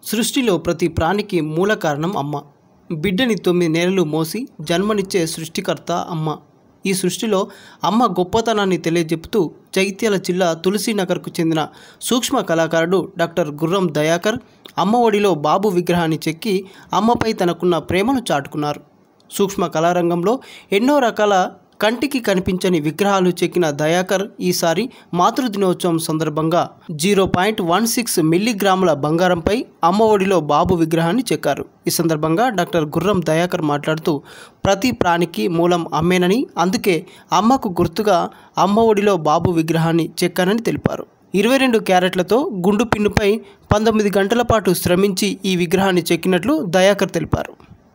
సృష్టిలో ప్రతి ప్రాణికి మూల కారణం అమ్మ బిడ్డని తొమ్మిది నెలలు మోసి జన్మనిచ్చే సృష్టికర్త అమ్మ ఈ సృష్టిలో అమ్మ గొప్పతనాన్ని తెలియజెపుతూ జగిత్యాల జిల్లా తులసీనగర్కు చెందిన సూక్ష్మ కళాకారుడు డాక్టర్ గుర్రం దయాకర్ అమ్మ ఒడిలో బాబు విగ్రహాన్ని చెక్కి అమ్మపై తనకున్న ప్రేమను చాటుకున్నారు సూక్ష్మ కళారంగంలో ఎన్నో రకాల కంటికి కనిపించని విగ్రహాలు చెక్కిన దయాకర్ ఈసారి మాతృదినోత్సవం సందర్భంగా జీరో పాయింట్ వన్ సిక్స్ మిల్లీగ్రాముల బంగారంపై అమ్మ ఒడిలో బాబు విగ్రహాన్ని చెక్కారు ఈ సందర్భంగా డాక్టర్ గుర్రం దయాకర్ మాట్లాడుతూ ప్రతి ప్రాణికి మూలం అమ్మేనని అందుకే అమ్మకు గుర్తుగా అమ్మ ఒడిలో బాబు విగ్రహాన్ని చెక్కానని తెలిపారు ఇరవై రెండు క్యారెట్లతో గుండు పిన్నుపై పంతొమ్మిది గంటల పాటు శ్రమించి ఈ విగ్రహాన్ని చెక్కినట్లు దయాకర్ తెలిపారు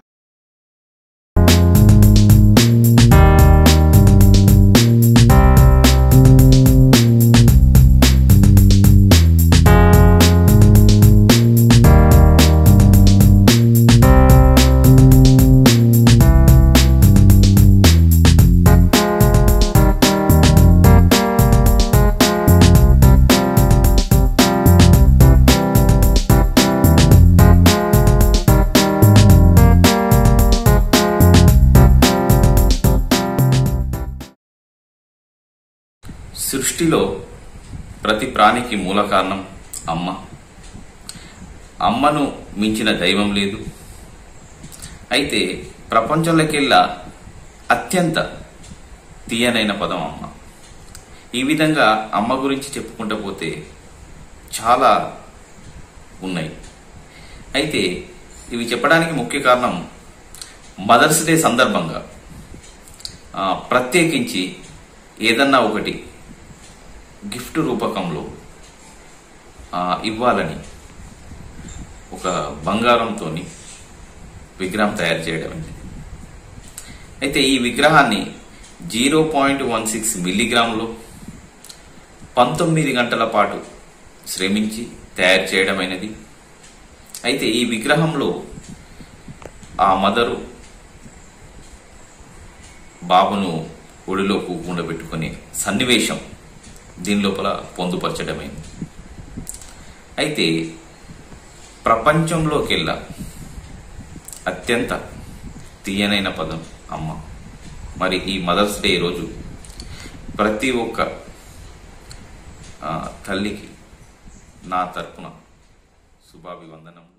సృష్టిలో ప్రతి ప్రాణికి మూల కారణం అమ్మ అమ్మను మించిన దైవం లేదు అయితే ప్రపంచంలోకెల్లా అత్యంత తీయనైన పదం అమ్మ ఈ విధంగా అమ్మ గురించి చెప్పుకుంటూ పోతే చాలా ఉన్నాయి అయితే ఇవి చెప్పడానికి ముఖ్య కారణం మదర్స్ డే సందర్భంగా ఆ, ప్రత్యేకించి ఏదన్నా ఒకటి గిఫ్ట్ రూపకంలో ఆ, ఇవ్వాలని ఒక బంగారంతో విగ్రహం తయారు చేయడం అయింది అయితే ఈ విగ్రహాన్ని జీరో పాయింట్ వన్ సిక్స్ మిల్లీగ్రాములో పంతొమ్మిది గంటల పాటు శ్రమించి తయారు చేయడమైనది అయితే ఈ విగ్రహంలో ఆ మదరు బాబును ఒడిలో కూకుండబెట్టుకునే సన్నివేశం దీని లోపల పొందుపరచడమైంది అయితే ప్రపంచంలోకెల్లా అత్యంత తీయనైన పదం అమ్మ మరి ఈ మదర్స్ డే రోజు ప్రతి ఒక్క ఆ, తల్లికి నా తరపున శుభాభివందనం